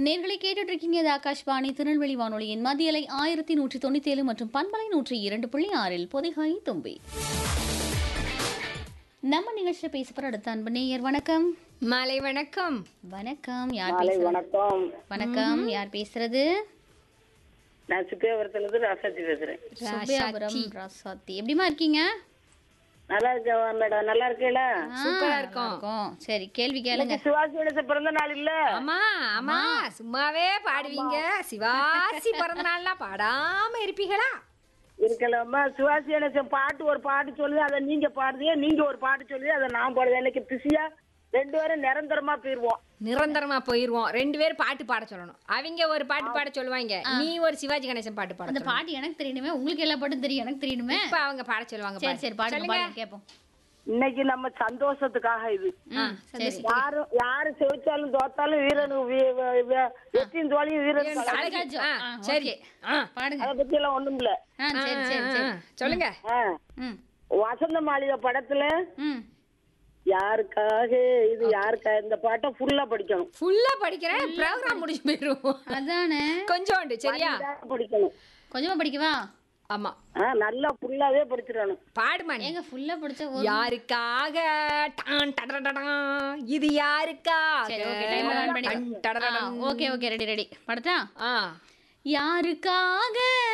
நேர்களை கேட்டுட்டு இருக்கீங்க இது ஆகாஷ்வாணி திருநெல்வேலி வானொலியின் மதியலை ஆயிரத்தி நூற்றி தொண்ணூத்தி ஏழு மற்றும் பண்பலை நூற்றி இரண்டு புள்ளி ஆறில் பொதிகாய் தும்பி நம்ம நிகழ்ச்சியில் பேச போற அடுத்த அன்பு நேயர் வணக்கம் மாலை வணக்கம் வணக்கம் யார் மாலை பேசுறது வணக்கம் வணக்கம் யார் பேசுறது நான் சுப்பியாபுரத்துல இருந்து ராசாத்தி பேசுறேன் சுப்பியாபுரம் ராசாத்தி எப்படிமா இருக்கீங்க நல்லா இருக்கேன் மேடம் நல்லா இருக்கீங்களா சூப்பரா ஆ, இருக்கோம். இருக்கோம். சரி கேள்வி கேளுங்க சிவாஜி கணேசன் பிறந்த நாள் இல்ல ஆமா ஆமா சும்மாவே பாடுவீங்க சிவாசி பிறந்த நாள்லாம் பாடாம இருப்பீங்களா இருக்கலாமா சிவாஜி கணேசன் பாட்டு ஒரு பாட்டு சொல்லி அதை நீங்க பாடுறீங்க நீங்க ஒரு பாட்டு சொல்லி அதை நான் பாடுவேன் எனக்கு பிஸியா ரெண்டு பேரும் நிரந்தரமா போயிருவோம் நிரந்தரமா போயிருவோம் ரெண்டு பேரும் பாட்டு பாட சொல்லணும் அவங்க ஒரு பாட்டு பாட சொல்லுவாங்க நீ ஒரு சிவாஜி கணேசன் பாட்டு பாட அந்த சொல்லணும். பாட்டு எனக்கு தெரியணுமே உங்களுக்கு எல்லா பாட்டும் தெரியும் எனக்கு தெரியணுமே இப்ப அவங்க பாட சொல்லுவாங்க சரி பாரு. சரி பாடுங்க சொல்லுங்க. பாடுங்க கேட்போம் இன்னைக்கு நம்ம சந்தோஷத்துக்காக இது ம், சரி யாரும் யாரு செவிச்சாலும் தோத்தாலும் வீரனு வீ- வீ- வீ- வெற்றியும் தோழியும் வீரன் அழகாச்சோ. ஆ, ஆ, சரி okay. ஆ, பாடுங்க அதை பத்தி எல்லாம் ஒண்ணும் இல்ல ஆ சரி சரி ஆ, சரி சொல்லுங்க ஆ. ம் வசந்த மாளிகை படத்துல ம் யாருக்காக இது யாருக்காக இந்த பாட்டை ஃபுல்லா படிக்கணும் ஃபுல்லா படிக்கிறேன் ப்ரோக்ராம் முடிஞ்சு போயிரும் அதானே கொஞ்சோண்டு சரியா இதாக படிக்கணும் கொஞ்சமா படிக்கவா ஆமா ஆ நல்லா ஃபுல்லாவே படிச்சிடணும் பாடுமா நீ ஏங்க ஃபுல்லா படிச்ச ஒரு யாருக்காக டான் டடடடான், இது யாருக்காக சரி ஓகே டைம் ஆன் பண்ணி டன் டடடடன். ஓகே ஓகே ரெடி ரெடி படத்தா ஆ யாருக்காக